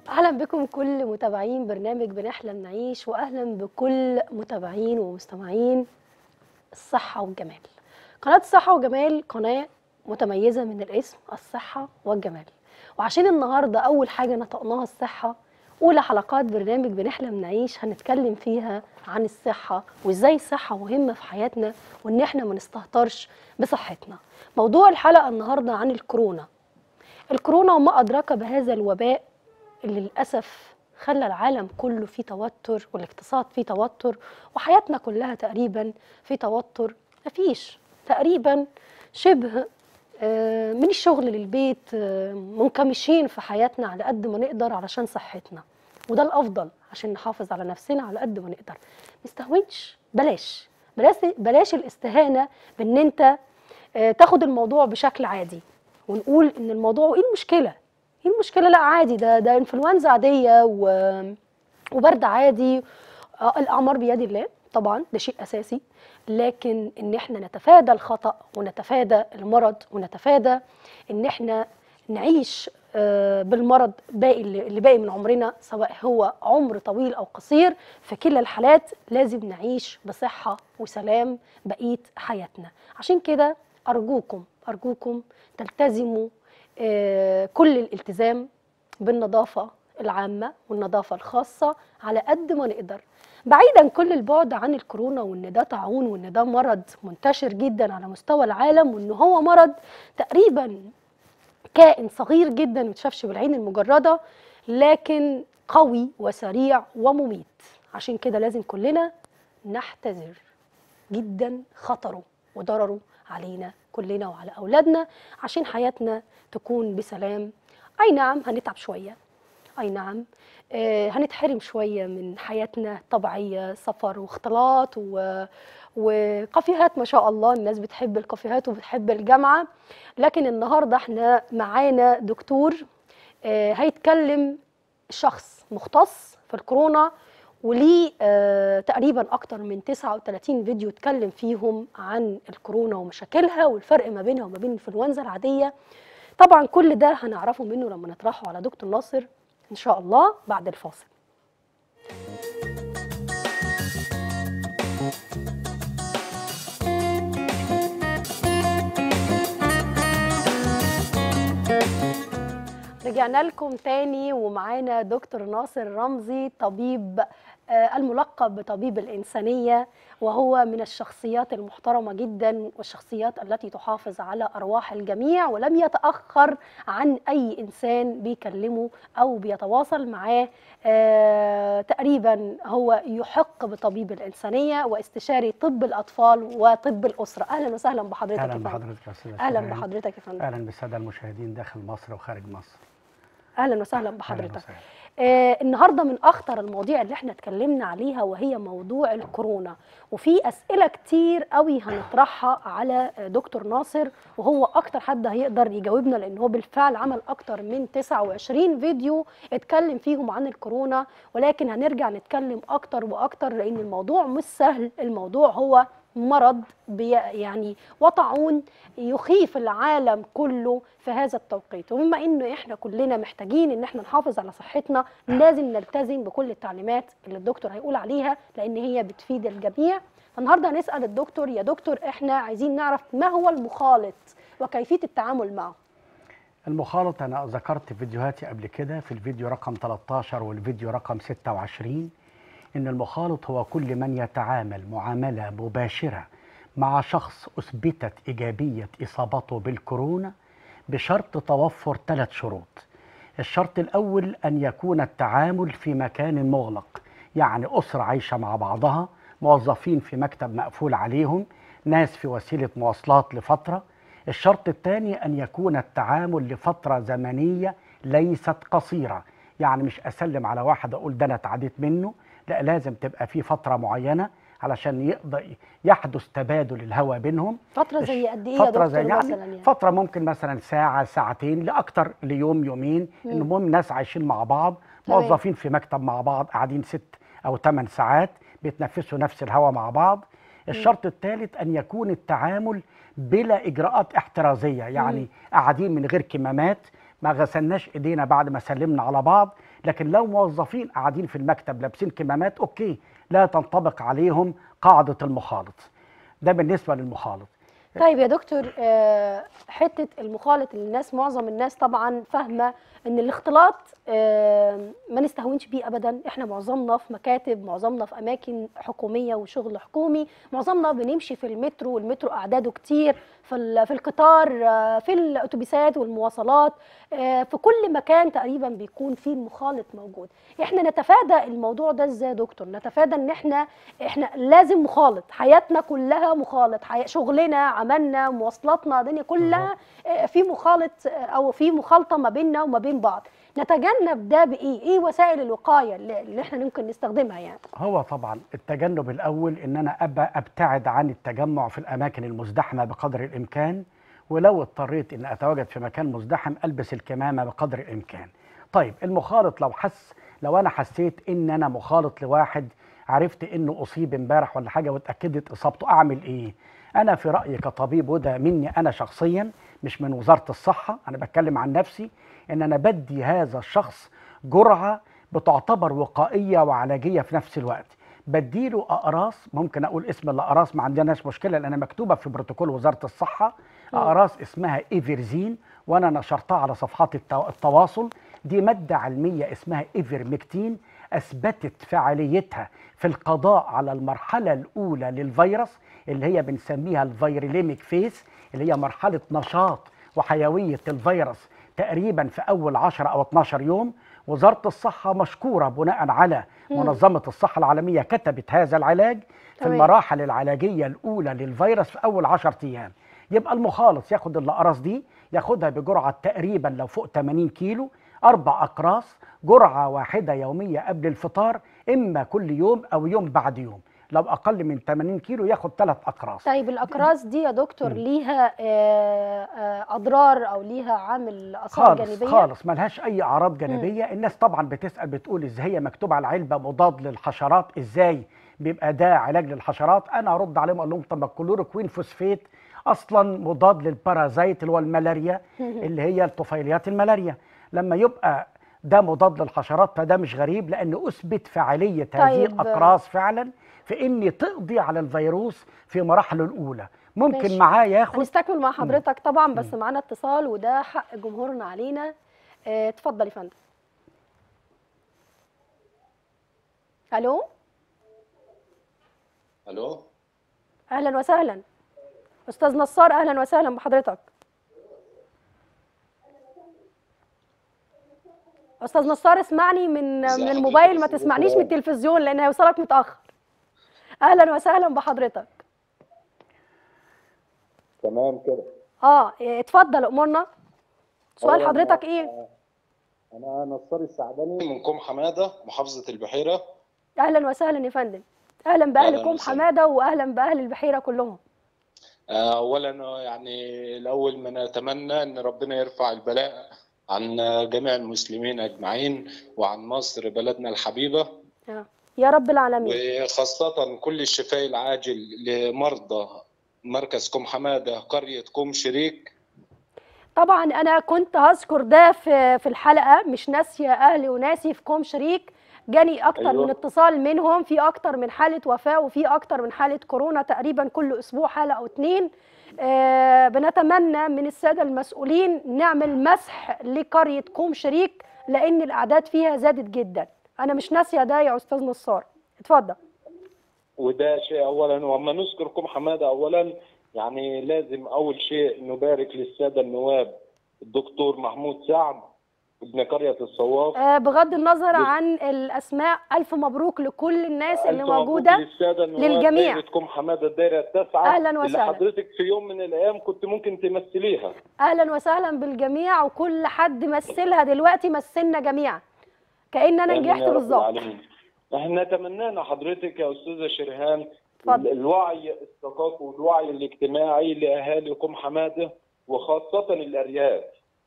اهلا بكم كل متابعين برنامج بنحلم نعيش واهلا بكل متابعين ومستمعين الصحه والجمال قناه الصحه والجمال قناه متميزه من الاسم الصحه والجمال وعشان النهارده اول حاجه نطقناها الصحه اولى حلقات برنامج بنحلم نعيش هنتكلم فيها عن الصحه وازاي الصحه مهمه في حياتنا وان احنا ما نستهترش بصحتنا موضوع الحلقه النهارده عن الكورونا الكورونا وما أدراك بهذا الوباء اللي للأسف خلى العالم كله في توتر والاقتصاد في توتر وحياتنا كلها تقريبا في توتر مفيش تقريبا شبه آه، من الشغل للبيت آه، منكمشين في حياتنا على قد ما نقدر علشان صحتنا وده الأفضل عشان نحافظ على نفسنا على قد ما نقدر مستهونش بلاش بلاش بلاش الاستهانة بان انت آه، تاخد الموضوع بشكل عادي ونقول ان الموضوع ايه المشكله ايه المشكله لا عادي ده ده انفلونزا عاديه و... وبرد عادي آه، الاعمار بيد الله طبعا ده شيء اساسي لكن ان احنا نتفادى الخطا ونتفادى المرض ونتفادى ان احنا نعيش آه، بالمرض باقي اللي اللي باقي من عمرنا سواء هو عمر طويل او قصير في كلا الحالات لازم نعيش بصحه وسلام بقيه حياتنا عشان كده ارجوكم ارجوكم تلتزموا آه، كل الالتزام بالنظافه العامه والنظافه الخاصه على قد ما نقدر بعيدا كل البعد عن الكورونا وان ده طاعون وان ده مرض منتشر جدا على مستوى العالم وان هو مرض تقريبا كائن صغير جدا ما تشافش بالعين المجرده لكن قوي وسريع ومميت عشان كده لازم كلنا نحتذر جدا خطره وضرره علينا كلنا وعلى اولادنا عشان حياتنا تكون بسلام اي نعم هنتعب شويه اي نعم آه هنتحرم شويه من حياتنا الطبيعيه سفر واختلاط و... وكافيهات ما شاء الله الناس بتحب الكافيهات وبتحب الجامعه لكن النهارده احنا معانا دكتور آه هيتكلم شخص مختص في الكورونا وليه آه تقريبا اكتر من 39 فيديو اتكلم فيهم عن الكورونا ومشاكلها والفرق ما بينها وما بين الانفلونزا العاديه طبعا كل ده هنعرفه منه لما نطرحه على دكتور ناصر ان شاء الله بعد الفاصل رجعنا لكم تاني ومعانا دكتور ناصر رمزي طبيب آه، الملقب بطبيب الإنسانية وهو من الشخصيات المحترمة جدا والشخصيات التي تحافظ على أرواح الجميع ولم يتأخر عن أي إنسان بيكلمه أو بيتواصل معاه آه، تقريبا هو يحق بطبيب الإنسانية واستشاري طب الأطفال وطب الأسرة أهلا وسهلا بحضرتك اهلا يا فندم. بحضرتك يا استاذ أهلا سهير. بحضرتك يا فندم اهلا بالساده المشاهدين داخل مصر وخارج مصر أهلا وسهلا أهلاً بحضرتك وسهلاً. آه النهارده من اخطر المواضيع اللي احنا اتكلمنا عليها وهي موضوع الكورونا وفي اسئله كتير قوي هنطرحها على آه، دكتور ناصر وهو اكتر حد هيقدر يجاوبنا لان هو بالفعل عمل اكتر من 29 فيديو اتكلم فيهم عن الكورونا ولكن هنرجع نتكلم اكتر واكتر لان الموضوع مش سهل الموضوع هو مرض بي يعني وطاعون يخيف العالم كله في هذا التوقيت وبما انه احنا كلنا محتاجين ان احنا نحافظ على صحتنا لازم نلتزم بكل التعليمات اللي الدكتور هيقول عليها لان هي بتفيد الجميع فالنهارده هنسال الدكتور يا دكتور احنا عايزين نعرف ما هو المخالط وكيفيه التعامل معه المخالط انا ذكرت في فيديوهاتي قبل كده في الفيديو رقم 13 والفيديو رقم 26 ان المخالط هو كل من يتعامل معامله مباشره مع شخص اثبتت ايجابيه اصابته بالكورونا بشرط توفر ثلاث شروط الشرط الاول ان يكون التعامل في مكان مغلق يعني اسره عايشه مع بعضها موظفين في مكتب مقفول عليهم ناس في وسيله مواصلات لفتره الشرط الثاني ان يكون التعامل لفتره زمنيه ليست قصيره يعني مش اسلم على واحد اقول ده انا اتعديت منه لا لازم تبقى في فتره معينه علشان يقدر يحدث تبادل الهواء بينهم فتره زي قد ايه يا فترة دكتور زي يعني, مثلا يعني فترة ممكن مثلا ساعة ساعتين لأكتر ليوم يومين مم. المهم ناس عايشين مع بعض تمام. موظفين في مكتب مع بعض قاعدين ست أو ثمان ساعات بيتنفسوا نفس الهواء مع بعض الشرط الثالث أن يكون التعامل بلا إجراءات احترازية يعني قاعدين من غير كمامات ما غسلناش إيدينا بعد ما سلمنا على بعض لكن لو موظفين قاعدين في المكتب لابسين كمامات اوكي لا تنطبق عليهم قاعده المخالط ده بالنسبه للمخالط طيب يا دكتور آه، حته المخالط اللي الناس معظم الناس طبعا فاهمه ان الاختلاط آه، ما نستهونش بيه ابدا احنا معظمنا في مكاتب معظمنا في اماكن حكوميه وشغل حكومي معظمنا بنمشي في المترو والمترو اعداده كتير في ال- في القطار آه، في الاتوبيسات والمواصلات آه، في كل مكان تقريبا بيكون فيه المخالط موجود احنا نتفادى الموضوع ده ازاي يا دكتور نتفادى ان احنا احنا لازم مخالط حياتنا كلها مخالط حي... شغلنا عملنا مواصلاتنا الدنيا كلها آه، في مخالط آه، او في مخالطه ما بيننا وما بين بعض نتجنب ده بايه ايه وسائل الوقايه اللي اللي احنا ممكن نستخدمها يعني هو طبعا التجنب الاول ان انا ابقى ابتعد عن التجمع في الاماكن المزدحمه بقدر الامكان ولو اضطريت ان اتواجد في مكان مزدحم البس الكمامه بقدر الامكان طيب المخالط لو حس لو انا حسيت ان انا مخالط لواحد عرفت انه اصيب امبارح ولا حاجه واتاكدت اصابته اعمل ايه انا في رايي كطبيب وده مني انا شخصيا مش من وزاره الصحه انا بتكلم عن نفسي ان انا بدي هذا الشخص جرعه بتعتبر وقائيه وعلاجيه في نفس الوقت بديله اقراص ممكن اقول اسم الاقراص ما عندناش مشكله لان مكتوبه في بروتوكول وزاره الصحه اقراص اسمها ايفرزين وانا نشرتها على صفحات التو- التواصل دي ماده علميه اسمها ايفرمكتين اثبتت فعاليتها في القضاء على المرحله الاولى للفيروس اللي هي بنسميها الفيرليميك فيس اللي هي مرحله نشاط وحيويه الفيروس تقريبا في اول 10 او 12 يوم وزاره الصحه مشكوره بناء على منظمه الصحه العالميه كتبت هذا العلاج في تمام. المراحل العلاجيه الاولى للفيروس في اول 10 ايام يبقى المخالط ياخد الاقراص دي ياخدها بجرعه تقريبا لو فوق 80 كيلو اربع اقراص جرعه واحده يوميه قبل الفطار اما كل يوم او يوم بعد يوم لو اقل من 80 كيلو ياخد ثلاث اقراص طيب الاقراص دي يا دكتور ليها آه، آه، اضرار او ليها عامل اثار خالص جانبيه خالص ملهاش اي اعراض جانبيه الناس طبعا بتسال بتقول ازاي هي مكتوب على العلبه مضاد للحشرات ازاي بيبقى ده علاج للحشرات انا ارد عليهم اقول لهم طب ما الكلوروكوين فوسفيت اصلا مضاد للبارازيت اللي هو الملاريا اللي هي الطفيليات الملاريا لما يبقى ده مضاد للحشرات فده مش غريب لان اثبت فعاليه هذه طيب. الاقراص فعلا في ان تقضي على الفيروس في مراحله الاولى ممكن ماشي. معاه ياخد هنستكمل مع حضرتك طبعا بس معانا اتصال وده حق جمهورنا علينا آه، اتفضل يا فندم الو الو اهلا وسهلا استاذ نصار اهلا وسهلا بحضرتك استاذ نصار اسمعني من ازي من حضرتك الموبايل يا ما أستاذ تسمعنيش من إكرام؟ التلفزيون لان هيوصلك متاخر اهلا وسهلا بحضرتك تمام كده اه إيه، اتفضل امورنا سؤال أولاً، حضرتك ايه انا نصار السعدني من كوم حماده محافظه البحيره اهلا وسهلا يا فندم اهلا باهل أهلاً كوم وسهلاً. حماده واهلا باهل البحيره كلهم آه، اولا يعني الاول ما نتمنى ان ربنا يرفع البلاء عن جميع المسلمين اجمعين وعن مصر بلدنا الحبيبه آه. يا رب العالمين وخاصه كل الشفاء العاجل لمرضى مركز كوم حماده قريه كوم شريك طبعا انا كنت هذكر ده في في الحلقه مش ناسيه اهلي وناسي في كوم شريك جاني اكتر أيوة. من اتصال منهم في اكتر من حاله وفاه وفي اكتر من حاله كورونا تقريبا كل اسبوع حاله او اتنين آه بنتمنى من الساده المسؤولين نعمل مسح لقريه كوم شريك لان الاعداد فيها زادت جدا انا مش ناسيه ده يا استاذ نصار اتفضل وده شيء اولا واما نذكر كوم حماده اولا يعني لازم اول شيء نبارك للساده النواب الدكتور محمود سعد ابن قريه الصواف آه بغض النظر بس- عن الاسماء الف مبروك لكل الناس اللي ألف مبروك موجوده للساده النواب للجميع. دايرة كوم حماده الدايره التاسعه أهلاً اللي وسهلاً. حضرتك في يوم من الايام كنت ممكن تمثليها اهلا وسهلا بالجميع وكل حد مثلها دلوقتي مثلنا جميعا كان انا آمين نجحت يا رب بالظبط العالمين. احنا نتمنى حضرتك يا استاذه شرهان اتفضل. الوعي الثقافي والوعي الاجتماعي لاهالي كوم حماده وخاصه الارياف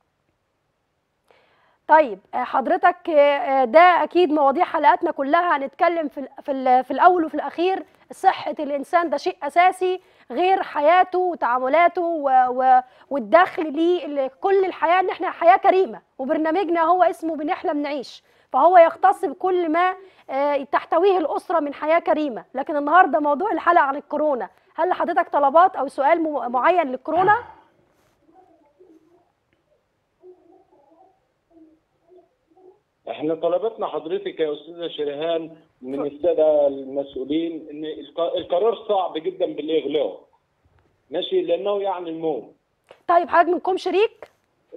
طيب آه، حضرتك آه، آه، ده اكيد مواضيع حلقاتنا كلها هنتكلم في ال- في ال- في الاول وفي الاخير صحه الانسان ده شيء اساسي غير حياته وتعاملاته و... و... والدخل ليه اللي كل الحياه ان احنا حياه كريمه وبرنامجنا هو اسمه بنحلم نعيش فهو يختص بكل ما آه، تحتويه الاسره من حياه كريمه لكن النهارده موضوع الحلقه عن الكورونا هل لحضرتك طلبات او سؤال م- معين للكورونا احنا طلبتنا حضرتك يا استاذه شريهان من الساده المسؤولين ان الق- القرار صعب جدا بالاغلاق ماشي لانه يعني الموت طيب حضرتك منكم شريك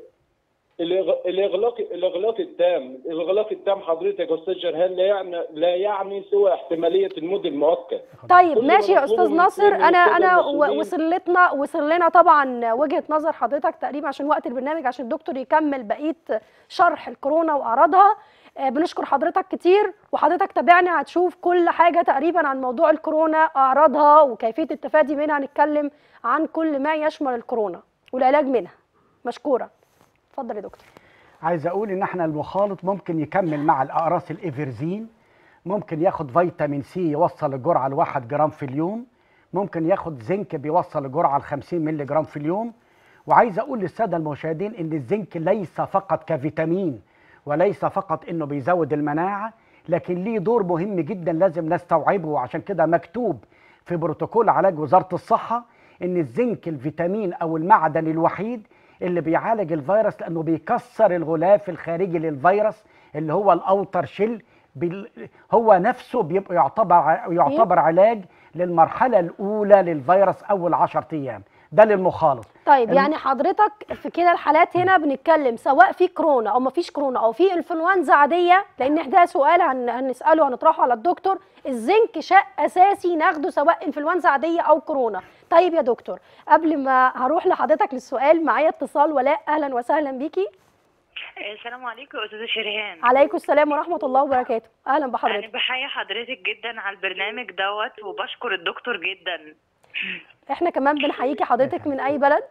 الإغ- الاغلاق الاغلاق التام الاغلاق التام حضرتك يا استاذ شريهان لا يعني لا يعني سوى احتماليه الموت المؤكد طيب كل ما ماشي يا نطلبه استاذ من ناصر السيد انا السادة انا المسؤولين. و- وصل لنا وصل لنا طبعا وجهه نظر حضرتك تقريبا عشان وقت البرنامج عشان الدكتور يكمل بقيه شرح الكورونا واعراضها آه، بنشكر حضرتك كتير وحضرتك تابعنا هتشوف كل حاجه تقريبا عن موضوع الكورونا اعراضها وكيفيه التفادي منها هنتكلم عن كل ما يشمل الكورونا والعلاج منها مشكوره اتفضل يا دكتور عايز اقول ان احنا المخالط ممكن يكمل مع الاقراص الايفرزين ممكن ياخد فيتامين سي يوصل الجرعه لواحد جرام في اليوم ممكن ياخد زنك بيوصل الجرعه ل 50 مللي جرام في اليوم وعايز اقول للساده المشاهدين ان الزنك ليس فقط كفيتامين وليس فقط انه بيزود المناعه لكن ليه دور مهم جدا لازم نستوعبه وعشان كده مكتوب في بروتوكول علاج وزاره الصحه ان الزنك الفيتامين او المعدن الوحيد اللي بيعالج الفيروس لانه بيكسر الغلاف الخارجي للفيروس اللي هو الاوتر شيل بال... هو نفسه بيبقى يعتبر ع- يعتبر علاج للمرحله الاولى للفيروس اول 10 ايام ده للمخالط طيب الم- يعني حضرتك في كده الحالات هنا بنتكلم سواء في كورونا او ما فيش كورونا او في انفلونزا عاديه لان ده سؤال هن هنساله هنطرحه على الدكتور الزنك شيء اساسي ناخده سواء انفلونزا عاديه او كورونا طيب يا دكتور قبل ما هروح لحضرتك للسؤال معايا اتصال ولاء اهلا وسهلا بيكي السلام عليكم يا استاذه شريهان عليكم السلام ورحمه الله وبركاته اهلا انا بحضرتك بحيي حضرتك جدا على البرنامج دوت وبشكر الدكتور جدا احنا كمان بنحييكي حضرتك من اي بلد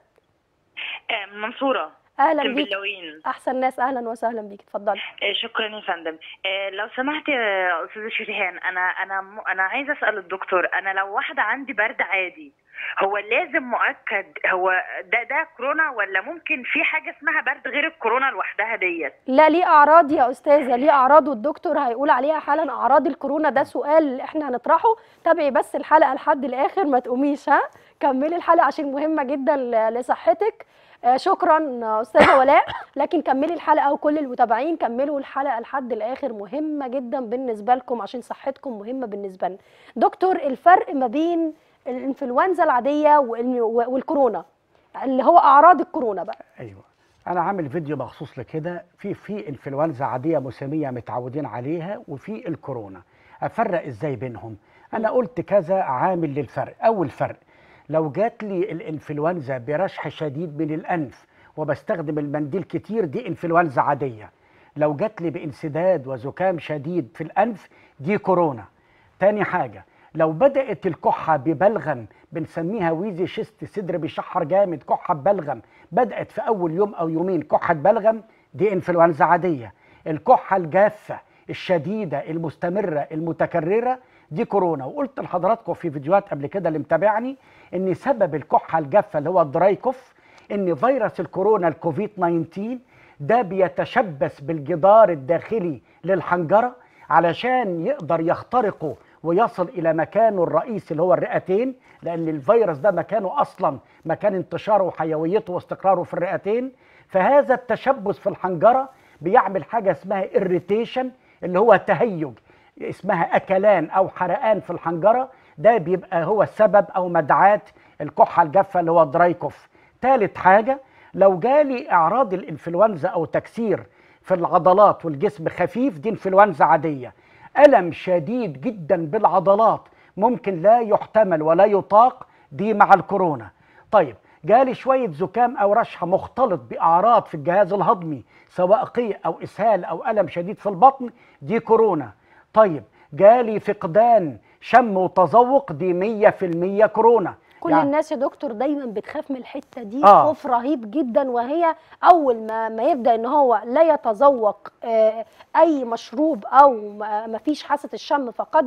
آه، منصوره اهلا بيكي تنبلاوين احسن ناس اهلا وسهلا بيكي اتفضلي آه، شكرا يا فندم آه، لو سمحت يا استاذه شريهان انا انا م- انا عايزه اسال الدكتور انا لو واحده عندي برد عادي هو لازم مؤكد هو ده ده كورونا ولا ممكن في حاجه اسمها برد غير الكورونا لوحدها ديت لا ليه اعراض يا استاذه ليه اعراض والدكتور هيقول عليها حالا اعراض الكورونا ده سؤال احنا هنطرحه تابعي بس الحلقه لحد الاخر ما تقوميش ها كملي الحلقه عشان مهمه جدا ل- لصحتك آه، شكرا آه، استاذه ولاء لكن كملي الحلقه وكل المتابعين كملوا الحلقه لحد الاخر مهمه جدا بالنسبه لكم عشان صحتكم مهمه بالنسبه لنا دكتور الفرق ما بين الانفلونزا العاديه والم- والكورونا اللي هو اعراض الكورونا بقى ايوه انا عامل فيديو مخصوص لكده في في انفلونزا عاديه موسميه متعودين عليها وفي الكورونا افرق ازاي بينهم انا قلت كذا عامل للفرق اول فرق لو جات لي الانفلونزا برشح شديد من الانف وبستخدم المنديل كتير دي انفلونزا عاديه لو جات لي بانسداد وزكام شديد في الانف دي كورونا تاني حاجة لو بدأت الكحة ببلغم بنسميها ويزي شيست صدر بيشحر جامد كحة ببلغم بدأت في أول يوم أو يومين كحة بلغم دي انفلونزا عادية الكحة الجافة الشديدة المستمرة المتكررة دي كورونا وقلت لحضراتكم في فيديوهات قبل كده اللي متابعني ان سبب الكحة الجافة اللي هو الدراي كوف ان فيروس الكورونا الكوفيد 19 ده بيتشبث بالجدار الداخلي للحنجرة علشان يقدر يخترقه ويصل الى مكانه الرئيسي اللي هو الرئتين لان الفيروس ده مكانه اصلا مكان انتشاره وحيويته واستقراره في الرئتين فهذا التشبث في الحنجره بيعمل حاجه اسمها irritation اللي هو تهيج اسمها اكلان او حرقان في الحنجره ده بيبقى هو السبب او مدعاه الكحه الجافه اللي هو الدراي كوف ثالث حاجه لو جالي اعراض الانفلونزا او تكسير في العضلات والجسم خفيف دي انفلونزا عاديه الم شديد جدا بالعضلات ممكن لا يحتمل ولا يطاق دي مع الكورونا طيب جالي شويه زكام او رشحه مختلط باعراض في الجهاز الهضمي سواء قيء او اسهال او الم شديد في البطن دي كورونا طيب جالي فقدان شم وتذوق دي 100% كورونا كل يعني- الناس يا دكتور دايما بتخاف من الحته دي آه. خوف رهيب جدا وهي اول ما ما يبدا ان هو لا يتذوق آه، اي مشروب او ما ما فيش حاسه الشم فقدها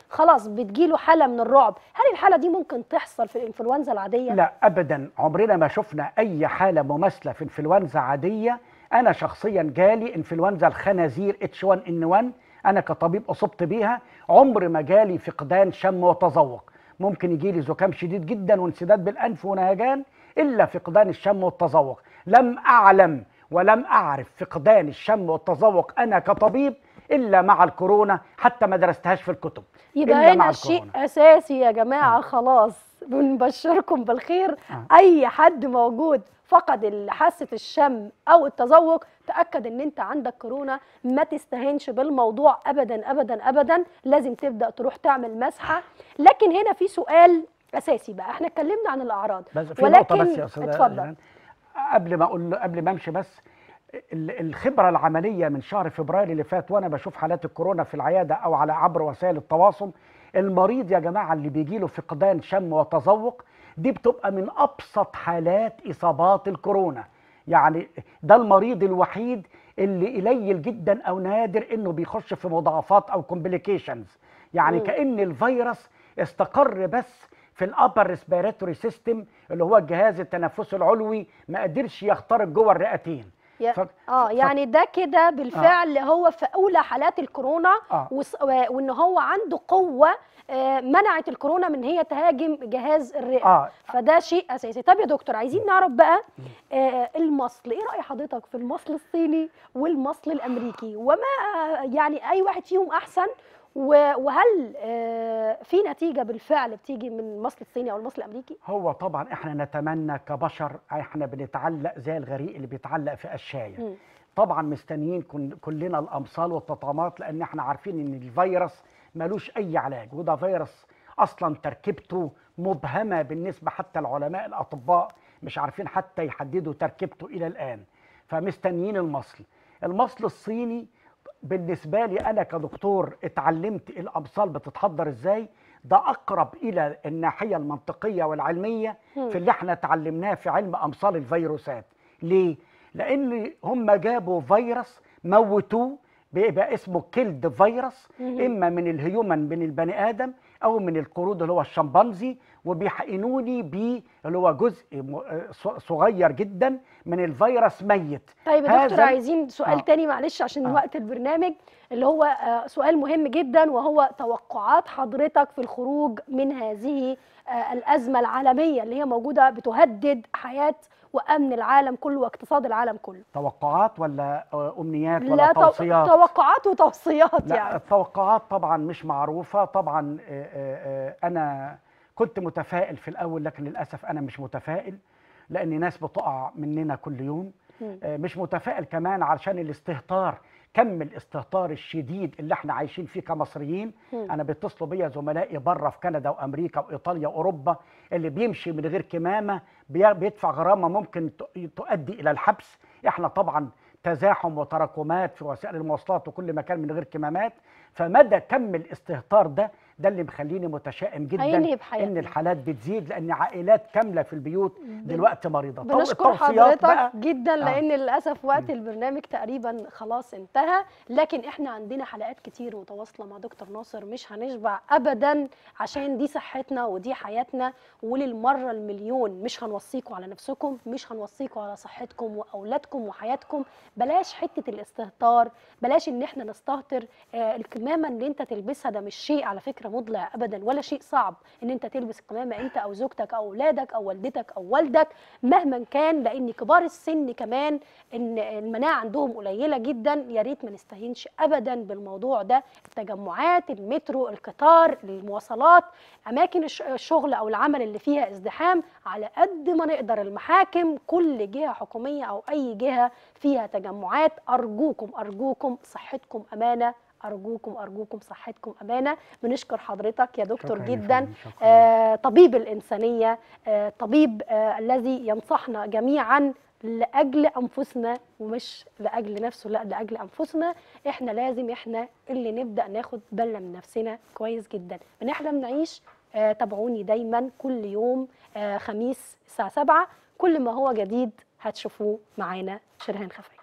خلاص بتجيله حاله من الرعب هل الحاله دي ممكن تحصل في الانفلونزا العاديه لا ابدا عمرنا ما شفنا اي حاله مماثله في انفلونزا عاديه انا شخصيا جالي انفلونزا الخنازير اتش 1 ان 1 انا كطبيب اصبت بيها عمر ما جالي فقدان شم وتذوق ممكن يجي لي زكام شديد جدا وانسداد بالانف ونهجان الا فقدان الشم والتذوق لم اعلم ولم اعرف فقدان الشم والتذوق انا كطبيب الا مع الكورونا حتى ما درستهاش في الكتب يبقى إلا مع هنا شيء الكورونا. اساسي يا جماعه آه. خلاص بنبشركم بالخير آه. اي حد موجود فقد حاسه الشم او التذوق تاكد ان انت عندك كورونا ما تستهينش بالموضوع ابدا ابدا ابدا لازم تبدا تروح تعمل مسحه لكن هنا في سؤال اساسي بقى احنا اتكلمنا عن الاعراض بس في نقطة ولكن بس يا أستاذة اتفضل إيمان. قبل ما أقول قبل ما أمشي بس ال- الخبرة العملية من شهر فبراير اللي فات وأنا بشوف حالات الكورونا في العيادة أو على عبر وسائل التواصل المريض يا جماعة اللي بيجي له فقدان شم وتذوق دي بتبقى من أبسط حالات إصابات الكورونا يعني ده المريض الوحيد اللي قليل جدا أو نادر إنه بيخش في مضاعفات أو كومبليكيشنز يعني مم. كأن الفيروس استقر بس في الابر ريسبيراتوري سيستم اللي هو الجهاز التنفسي العلوي ما قدرش يخترق جوه الرئتين يا- ف- اه ف- يعني ده كده بالفعل هو في اولى حالات الكورونا آه. وس- و- وان هو عنده قوه آه، منعت الكورونا من هي تهاجم جهاز الرئه اه فده شيء اساسي طب يا دكتور عايزين نعرف بقى آه المصل ايه راي حضرتك في المصل الصيني والمصل الامريكي وما يعني اي واحد فيهم احسن و- وهل آه في نتيجه بالفعل بتيجي من المصل الصيني او المصل الامريكي هو طبعا احنا نتمنى كبشر احنا بنتعلق زي الغريق اللي بيتعلق في قشايه مم. طبعا مستنيين كن- كلنا الامصال والتطعيمات لان احنا عارفين ان الفيروس ملوش اي علاج وده فيروس اصلا تركيبته مبهمه بالنسبه حتى العلماء الاطباء مش عارفين حتى يحددوا تركيبته الى الان فمستنيين المصل المصل الصيني بالنسبه لي انا كدكتور اتعلمت الامصال بتتحضر ازاي ده اقرب الى الناحيه المنطقيه والعلميه مم. في اللي احنا اتعلمناه في علم امصال الفيروسات ليه لان هم جابوا فيروس موتوه بيبقى اسمه كيلد فيروس مهم. اما من الهيومن من البني ادم او من القرود اللي هو الشمبانزي وبيحقنوني بيه اللي هو جزء م- ص- صغير جدا من الفيروس ميت طيب يا دكتور هذا- عايزين سؤال آه. تاني معلش عشان آه. وقت البرنامج اللي هو آه، سؤال مهم جدا وهو توقعات حضرتك في الخروج من هذه آه، الأزمة العالمية اللي هي موجودة بتهدد حياة وأمن العالم كله واقتصاد العالم كله توقعات ولا آه، امنيات ولا لا تو- توصيات توقعات وتوصيات لا يعني التوقعات طبعا مش معروفة طبعا آه، آه، آه، أنا كنت متفائل في الأول لكن للأسف أنا مش متفائل لأن ناس بتقع مننا كل يوم مم. آه، مش متفائل كمان علشان الاستهتار كم الاستهتار الشديد اللي احنا عايشين فيه كمصريين مم. انا بيتصلوا بيا زملائي بره في كندا وامريكا وايطاليا واوروبا اللي بيمشي من غير كمامه بي- بيدفع غرامه ممكن ت- تؤدي الى الحبس احنا طبعا تزاحم وتراكمات في وسائل المواصلات وكل مكان من غير كمامات فمدى كم الاستهتار ده ده اللي مخليني متشائم جدا هينهي بحياتنا. ان الحالات بتزيد لان عائلات كامله في البيوت دلوقتي مريضه طب بنشكر التوصيات حضرتك بقى جدا آه. لان للاسف وقت البرنامج تقريبا خلاص انتهى لكن احنا عندنا حلقات كتير متواصله مع دكتور ناصر مش هنشبع ابدا عشان دي صحتنا ودي حياتنا وللمره المليون مش هنوصيكم على نفسكم مش هنوصيكم على صحتكم واولادكم وحياتكم بلاش حته الاستهتار بلاش ان احنا نستهتر آه الكمامه اللي انت تلبسها ده مش شيء على فكره مضلع ابدا ولا شيء صعب ان انت تلبس الكمامه انت او زوجتك او اولادك او والدتك او والدك مهما كان لان كبار السن كمان ان المناعه عندهم قليله جدا يا ريت ما نستهينش ابدا بالموضوع ده التجمعات المترو القطار المواصلات اماكن الش- الشغل او العمل اللي فيها ازدحام على قد ما نقدر المحاكم كل جهه حكوميه او اي جهه فيها تجمعات ارجوكم ارجوكم صحتكم امانه ارجوكم ارجوكم صحتكم امانه بنشكر حضرتك يا دكتور شكراً يا جدا فندم، شكراً. آه طبيب الانسانيه آه طبيب آه الذي ينصحنا جميعا لاجل انفسنا ومش لاجل نفسه لا لاجل انفسنا احنا لازم احنا اللي نبدا ناخد بالنا من نفسنا كويس جدا بنحلم نعيش آه تابعوني دايما كل يوم آه خميس الساعه 7 كل ما هو جديد هتشوفوه معانا شرهان خفاجي